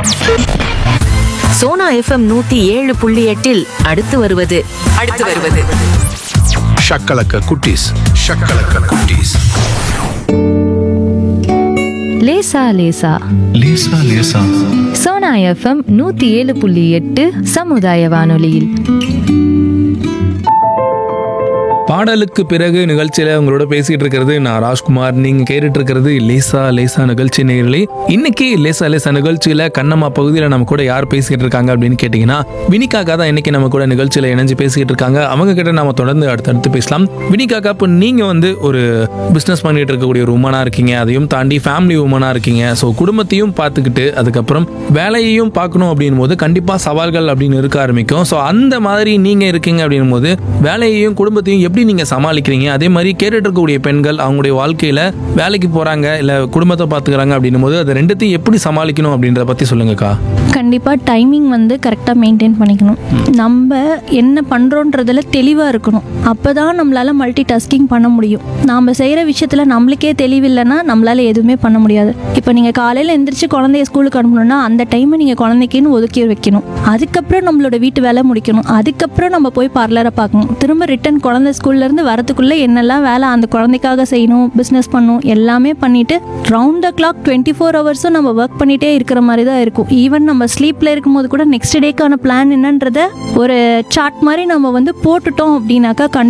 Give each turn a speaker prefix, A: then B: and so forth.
A: Sona FM நூத்தி ஏழு புள்ளி எட்டில் அடுத்து வருவது
B: அடுத்து வருவது
C: ஷக்கலக்க குட்டீஸ் ஷக்கலக்க குட்டீஸ்
D: லேசா லேசா
E: லேசா லேசா
D: சோனா எஃப்எம் நூத்தி ஏழு புள்ளி எட்டு சமுதாய வானொலியில்
F: பாடலுக்கு பிறகு நிகழ்ச்சியில உங்களோட பேசிட்டு இருக்கிறது நான் ராஜ்குமார் நீங்க கேட்டுட்டு இருக்கிறது லேசா லேசா நிகழ்ச்சி நேர்களே இன்னைக்கு லேசா லேசா நிகழ்ச்சியில கண்ணம்மா பகுதியில் நம்ம கூட யார் பேசிட்டு இருக்காங்க அப்படின்னு கேட்டீங்கன்னா வினிகாக்கா தான் இன்னைக்கு நம்ம கூட நிகழ்ச்சியில இணைஞ்சு பேசிட்டு இருக்காங்க அவங்க கிட்ட நாம தொடர்ந்து அடுத்தடுத்து பேசலாம் வினிகாக்கா இப்போ நீங்க வந்து ஒரு பிசினஸ் பண்ணிட்டு இருக்கக்கூடிய ஒரு உமனா இருக்கீங்க அதையும் தாண்டி ஃபேமிலி உமனா இருக்கீங்க ஸோ குடும்பத்தையும் பார்த்துக்கிட்டு அதுக்கப்புறம் வேலையையும் பார்க்கணும் அப்படின் போது கண்டிப்பா சவால்கள் அப்படின்னு இருக்க ஆரம்பிக்கும் ஸோ அந்த மாதிரி நீங்க இருக்கீங்க அப்படின் போது வேலையையும் குடும்பத்தையும் எப்படி நீங்க சமாளிக்கிறீங்க அதே மாதிரி கேட்டுட்டு இருக்கக்கூடிய பெண்கள் அவங்களுடைய வாழ்க்கையில வேலைக்கு போறாங்க இல்ல குடும்பத்தை பாத்துக்கிறாங்க அப்படின்னும் போது அதை ரெண்டுத்தையும் எப்படி சமாளிக்கணும் அப்படின்றத பத்தி சொல்லுங்கக்கா
G: கண்டிப்பாக டைமிங் வந்து கரெக்டாக மெயின்டைன் பண்ணிக்கணும் நம்ம என்ன பண்ணுறோன்றதுல தெளிவாக இருக்கணும் அப்போ தான் நம்மளால் மல்டி டாஸ்கிங் பண்ண முடியும் நாம் செய்கிற விஷயத்தில் நம்மளுக்கே தெளிவில்லைன்னா நம்மளால் எதுவுமே பண்ண முடியாது இப்போ நீங்கள் காலையில் எந்திரிச்சு குழந்தைய ஸ்கூலுக்கு அனுப்பணும்னா அந்த டைமை நீங்கள் குழந்தைக்குன்னு ஒதுக்கி வைக்கணும் அதுக்கப்புறம் நம்மளோட வீட்டு வேலை முடிக்கணும் அதுக்கப்புறம் நம்ம போய் பார்லரை பார்க்கணும் திரும்ப ரிட்டன் குழந்தை ஸ்கூல்லேருந்து வரதுக்குள்ளே என்னெல்லாம் வேலை அந்த குழந்தைக்காக செய்யணும் பிஸ்னஸ் பண்ணணும் எல்லாமே பண்ணிட்டு round the clock twenty four ஹவர்ஸும் நம்ம ஒர்க் பண்ணிகிட்டே இருக்கிற மாதிரி தான் இருக்கும் ஈவன் நம்ம ஸ்லீப்பில் இருக்கும்போது கூட நெக்ஸ்ட் டேக்கான பிளான் என்னன்றத ஒரு சார்ட் மாதிரி நம்ம வந்து போட்டுட்டோம் அப்படின்னாக்கா கண்டிப்பாக